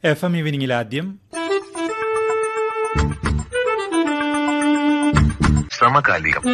F M ഈവനിങ്ങിൽ ആദ്യം സമകാലികം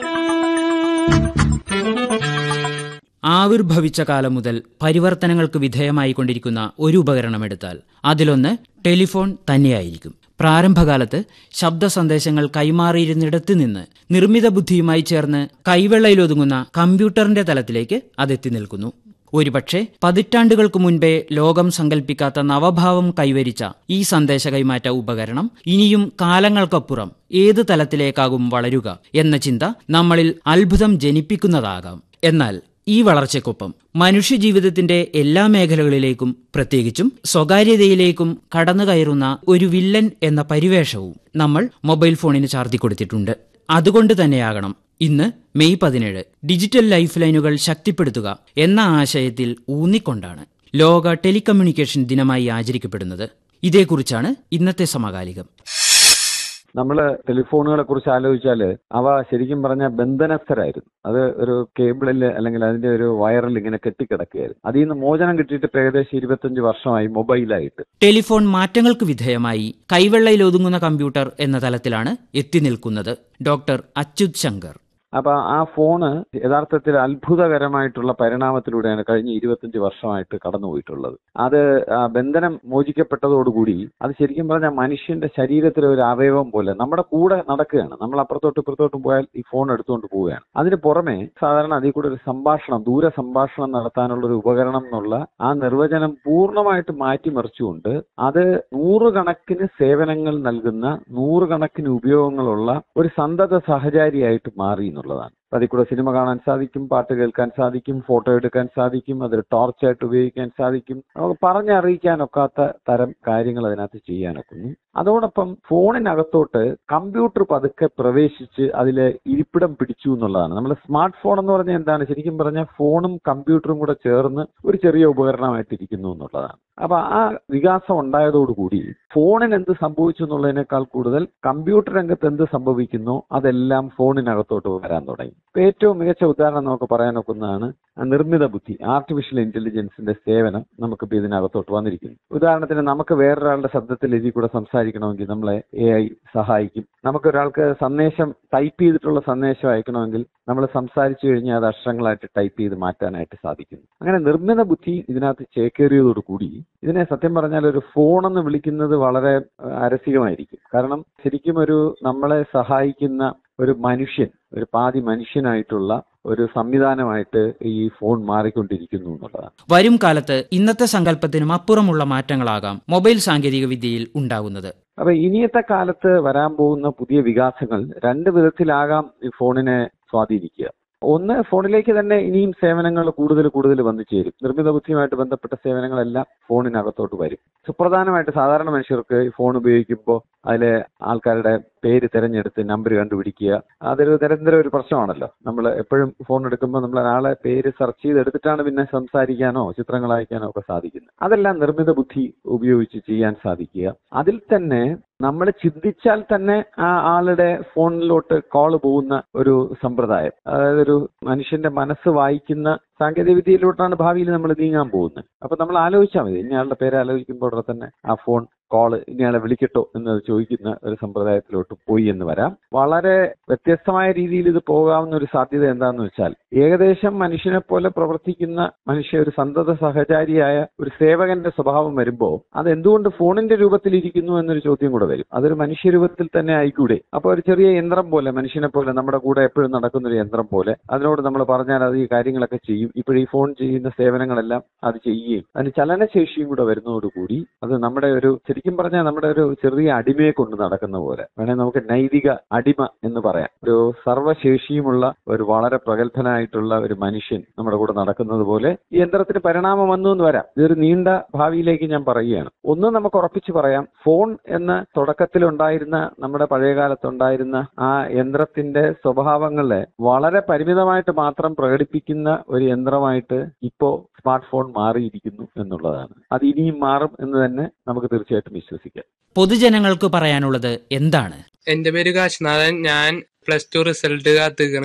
ആവിർഭവിച്ച കാലം മുതൽ പരിവർത്തനങ്ങൾക്ക് വിധേയമായിക്കൊണ്ടിരിക്കുന്ന ഒരു ഉപകരണം എടുത്താൽ അതിലൊന്ന് ടെലിഫോൺ തന്നെയായിരിക്കും പ്രാരംഭകാലത്ത് ശബ്ദ സന്ദേശങ്ങൾ കൈമാറിയിരുന്നിടത്ത് നിന്ന് നിർമ്മിത ബുദ്ധിയുമായി ചേർന്ന് കൈവെള്ളയിലൊതുങ്ങുന്ന കമ്പ്യൂട്ടറിന്റെ തലത്തിലേക്ക് അതെത്തി നിൽക്കുന്നു ഒരുപക്ഷെ പതിറ്റാണ്ടുകൾക്ക് മുൻപേ ലോകം സങ്കല്പിക്കാത്ത നവഭാവം കൈവരിച്ച ഈ സന്ദേശ കൈമാറ്റ ഉപകരണം ഇനിയും കാലങ്ങൾക്കപ്പുറം ഏത് തലത്തിലേക്കാകും വളരുക എന്ന ചിന്ത നമ്മളിൽ അത്ഭുതം ജനിപ്പിക്കുന്നതാകാം എന്നാൽ ഈ വളർച്ചയ്ക്കൊപ്പം മനുഷ്യജീവിതത്തിന്റെ എല്ലാ മേഖലകളിലേക്കും പ്രത്യേകിച്ചും സ്വകാര്യതയിലേക്കും കടന്നുകയറുന്ന ഒരു വില്ലൻ എന്ന പരിവേഷവും നമ്മൾ മൊബൈൽ ഫോണിന് ചാർത്തിക്കൊടുത്തിട്ടുണ്ട് അതുകൊണ്ട് തന്നെയാകണം ഇന്ന് മെയ് പതിനേഴ് ഡിജിറ്റൽ ലൈഫ് ലൈനുകൾ ശക്തിപ്പെടുത്തുക എന്ന ആശയത്തിൽ ഊന്നിക്കൊണ്ടാണ് ലോക ടെലികമ്മ്യൂണിക്കേഷൻ ദിനമായി ആചരിക്കപ്പെടുന്നത് ഇതേക്കുറിച്ചാണ് ഇന്നത്തെ സമകാലികം നമ്മൾ ടെലിഫോണുകളെ കുറിച്ച് ആലോചിച്ചാൽ അവ ശരിക്കും പറഞ്ഞാൽ ബന്ധനസ്ഥരായിരുന്നു അത് ഒരു കേബിളിൽ അല്ലെങ്കിൽ അതിന്റെ ഒരു വയറിൽ ഇങ്ങനെ കെട്ടിക്കിടക്കുകയായിരുന്നു അതിൽ നിന്ന് മോചനം കിട്ടിയിട്ട് ഇപ്പൊ ഏകദേശം ഇരുപത്തഞ്ച് വർഷമായി മൊബൈലായിട്ട് ടെലിഫോൺ മാറ്റങ്ങൾക്ക് വിധേയമായി കൈവെള്ളയിൽ ഒതുങ്ങുന്ന കമ്പ്യൂട്ടർ എന്ന തലത്തിലാണ് എത്തി നിൽക്കുന്നത് ഡോക്ടർ അച്യുത് ശങ്കർ അപ്പൊ ആ ഫോണ് യഥാർത്ഥത്തിൽ അത്ഭുതകരമായിട്ടുള്ള പരിണാമത്തിലൂടെയാണ് കഴിഞ്ഞ ഇരുപത്തഞ്ച് വർഷമായിട്ട് കടന്നുപോയിട്ടുള്ളത് അത് ആ ബന്ധനം മോചിക്കപ്പെട്ടതോടുകൂടി അത് ശരിക്കും പറഞ്ഞാൽ മനുഷ്യന്റെ ശരീരത്തിലെ ഒരു അവയവം പോലെ നമ്മുടെ കൂടെ നടക്കുകയാണ് നമ്മൾ അപ്പുറത്തോട്ട് ഇപ്പുറത്തോട്ടും പോയാൽ ഈ ഫോൺ എടുത്തുകൊണ്ട് പോവുകയാണ് അതിന് പുറമെ സാധാരണ അതിൽ കൂടെ ഒരു സംഭാഷണം ദൂര സംഭാഷണം നടത്താനുള്ള ഒരു ഉപകരണം എന്നുള്ള ആ നിർവചനം പൂർണ്ണമായിട്ട് മാറ്റിമറിച്ചുകൊണ്ട് അത് നൂറുകണക്കിന് സേവനങ്ങൾ നൽകുന്ന നൂറുകണക്കിന് ഉപയോഗങ്ങളുള്ള ഒരു സന്തത സഹചാരിയായിട്ട് മാറി എന്നുള്ളതാണ് അതിൽ കൂടെ സിനിമ കാണാൻ സാധിക്കും പാട്ട് കേൾക്കാൻ സാധിക്കും ഫോട്ടോ എടുക്കാൻ സാധിക്കും അതൊരു ടോർച്ചായിട്ട് ഉപയോഗിക്കാൻ സാധിക്കും നമുക്ക് പറഞ്ഞറിയിക്കാനൊക്കാത്ത തരം കാര്യങ്ങൾ അതിനകത്ത് ചെയ്യാനൊക്കുന്നു അതോടൊപ്പം ഫോണിനകത്തോട്ട് കമ്പ്യൂട്ടർ പതുക്കെ പ്രവേശിച്ച് അതിൽ ഇരിപ്പിടം പിടിച്ചു എന്നുള്ളതാണ് നമ്മൾ സ്മാർട്ട് ഫോൺ എന്ന് പറഞ്ഞാൽ എന്താണ് ശരിക്കും പറഞ്ഞാൽ ഫോണും കമ്പ്യൂട്ടറും കൂടെ ചേർന്ന് ഒരു ചെറിയ ഉപകരണമായിട്ടിരിക്കുന്നു എന്നുള്ളതാണ് അപ്പൊ ആ വികാസം ഉണ്ടായതോടുകൂടി ഫോണിന് എന്ത് സംഭവിച്ചു എന്നുള്ളതിനേക്കാൾ കൂടുതൽ കമ്പ്യൂട്ടർ രംഗത്ത് എന്ത് സംഭവിക്കുന്നു അതെല്ലാം ഫോണിനകത്തോട്ട് വരാൻ തുടങ്ങി ഇപ്പൊ ഏറ്റവും മികച്ച ഉദാഹരണം നമുക്ക് പറയാൻ ഒക്കുന്നതാണ് നിർമ്മിത ബുദ്ധി ആർട്ടിഫിഷ്യൽ ഇന്റലിജൻസിന്റെ സേവനം നമുക്കിപ്പോ ഇതിനകത്തോട്ട് വന്നിരിക്കുന്നു ഉദാഹരണത്തിന് നമുക്ക് വേറൊരാളുടെ ശബ്ദത്തിൽ ഇതിൽ കൂടെ സംസാരിക്കണമെങ്കിൽ നമ്മളെ എ ഐ സഹായിക്കും നമുക്ക് ഒരാൾക്ക് സന്ദേശം ടൈപ്പ് ചെയ്തിട്ടുള്ള സന്ദേശം അയക്കണമെങ്കിൽ നമ്മൾ സംസാരിച്ചു കഴിഞ്ഞാൽ അത് അക്ഷരങ്ങളായിട്ട് ടൈപ്പ് ചെയ്ത് മാറ്റാനായിട്ട് സാധിക്കുന്നു അങ്ങനെ നിർമ്മിത ബുദ്ധി ഇതിനകത്ത് ചേക്കേറിയതോടുകൂടി ഇതിനെ സത്യം പറഞ്ഞാൽ ഒരു ഫോൺ എന്ന് വിളിക്കുന്നത് വളരെ അരസികമായിരിക്കും കാരണം ശരിക്കും ഒരു നമ്മളെ സഹായിക്കുന്ന ഒരു മനുഷ്യൻ ഒരു പാതി മനുഷ്യനായിട്ടുള്ള ഒരു സംവിധാനമായിട്ട് ഈ ഫോൺ മാറിക്കൊണ്ടിരിക്കുന്നു എന്നുള്ളതാണ് വരും കാലത്ത് ഇന്നത്തെ സങ്കല്പത്തിനും അപ്പുറമുള്ള മാറ്റങ്ങളാകാം മൊബൈൽ സാങ്കേതിക വിദ്യയിൽ ഉണ്ടാകുന്നത് അപ്പൊ ഇനിയത്തെ കാലത്ത് വരാൻ പോകുന്ന പുതിയ വികാസങ്ങൾ രണ്ട് വിധത്തിലാകാം ഈ ഫോണിനെ സ്വാധീനിക്കുക ഒന്ന് ഫോണിലേക്ക് തന്നെ ഇനിയും സേവനങ്ങൾ കൂടുതൽ കൂടുതൽ വന്നു ചേരും നിർമ്മിത ബുദ്ധിയുമായിട്ട് ബന്ധപ്പെട്ട സേവനങ്ങളെല്ലാം ഫോണിനകത്തോട്ട് വരും സുപ്രധാനമായിട്ട് സാധാരണ മനുഷ്യർക്ക് ഈ ഫോൺ ഉപയോഗിക്കുമ്പോൾ അതിലെ ആൾക്കാരുടെ പേര് തിരഞ്ഞെടുത്ത് നമ്പർ കണ്ടുപിടിക്കുക അതൊരു നിരന്തരം ഒരു പ്രശ്നമാണല്ലോ നമ്മൾ എപ്പോഴും ഫോൺ എടുക്കുമ്പോൾ നമ്മൾ ഒരാളെ പേര് സെർച്ച് ചെയ്തെടുത്തിട്ടാണ് പിന്നെ സംസാരിക്കാനോ ചിത്രങ്ങൾ അയക്കാനോ ഒക്കെ സാധിക്കുന്നത് അതെല്ലാം നിർമ്മിത ബുദ്ധി ഉപയോഗിച്ച് ചെയ്യാൻ സാധിക്കുക അതിൽ തന്നെ നമ്മൾ ചിന്തിച്ചാൽ തന്നെ ആ ആളുടെ ഫോണിലോട്ട് കോൾ പോകുന്ന ഒരു സമ്പ്രദായം അതായത് ഒരു മനുഷ്യന്റെ മനസ്സ് വായിക്കുന്ന സാങ്കേതിക വിദ്യയിലോട്ടാണ് ഭാവിയിൽ നമ്മൾ നീങ്ങാൻ പോകുന്നത് അപ്പൊ നമ്മൾ ആലോചിച്ചാൽ മതി ഇന്നയാളുടെ പേര് ആലോചിക്കുമ്പോൾ തന്നെ ആ ഫോൺ കോള് ഇന്നയാളെ വിളിക്കട്ടോ എന്ന് ചോദിക്കുന്ന ഒരു സമ്പ്രദായത്തിലോട്ട് പോയി എന്ന് വരാം വളരെ വ്യത്യസ്തമായ രീതിയിൽ ഇത് പോകാവുന്ന ഒരു സാധ്യത എന്താണെന്ന് വെച്ചാൽ ഏകദേശം മനുഷ്യനെ പോലെ പ്രവർത്തിക്കുന്ന മനുഷ്യ ഒരു സന്തത സഹചാരിയായ ഒരു സേവകന്റെ സ്വഭാവം വരുമ്പോൾ അത് എന്തുകൊണ്ട് ഫോണിന്റെ രൂപത്തിൽ ഇരിക്കുന്നു എന്നൊരു ചോദ്യം കൂടെ വരും അതൊരു മനുഷ്യരൂപത്തിൽ തന്നെ ആയിക്കൂടെ അപ്പോൾ ഒരു ചെറിയ യന്ത്രം പോലെ മനുഷ്യനെ പോലെ നമ്മുടെ കൂടെ എപ്പോഴും നടക്കുന്ന ഒരു യന്ത്രം പോലെ അതിനോട് നമ്മൾ പറഞ്ഞാൽ അത് ഈ കാര്യങ്ങളൊക്കെ ചെയ്യും ഇപ്പോൾ ഈ ഫോൺ ചെയ്യുന്ന സേവനങ്ങളെല്ലാം അത് ചെയ്യുകയും അതിന് ചലനശേഷിയും കൂടെ വരുന്നതോടുകൂടി അത് നമ്മുടെ ഒരു ശരിക്കും പറഞ്ഞാൽ നമ്മുടെ ഒരു ചെറിയ അടിമയെ കൊണ്ട് നടക്കുന്ന പോലെ വേണേൽ നമുക്ക് നൈതിക അടിമ എന്ന് പറയാം ഒരു സർവ്വശേഷിയുമുള്ള ഒരു വളരെ പ്രഗത്ഭനായിട്ടുള്ള ഒരു മനുഷ്യൻ നമ്മുടെ കൂടെ നടക്കുന്നത് പോലെ ഈ യന്ത്രത്തിന് പരിണാമം വന്നു എന്ന് വരാം ഇതൊരു നീണ്ട ഭാവിയിലേക്ക് ഞാൻ പറയുകയാണ് ഒന്ന് നമുക്ക് ഉറപ്പിച്ച് പറയാം ഫോൺ എന്ന തുടക്കത്തിൽ ഉണ്ടായിരുന്ന നമ്മുടെ പഴയകാലത്തുണ്ടായിരുന്ന ആ യന്ത്രത്തിന്റെ സ്വഭാവങ്ങളെ വളരെ പരിമിതമായിട്ട് മാത്രം പ്രകടിപ്പിക്കുന്ന ഒരു യന്ത്രമായിട്ട് ഇപ്പോ സ്മാർട്ട് ഫോൺ മാറിയിരിക്കുന്നു എന്നുള്ളതാണ് അത് ഇനിയും മാറും എന്ന് തന്നെ നമുക്ക് തീർച്ചയായിട്ടും വിശ്വസിക്കാം പൊതുജനങ്ങൾക്ക് പറയാനുള്ളത് എന്താണ് എന്റെ പേര് കാശ്നാഥൻ ഞാൻ പ്ലസ് ടു റിസൾട്ട് കാത്തുകയാണ്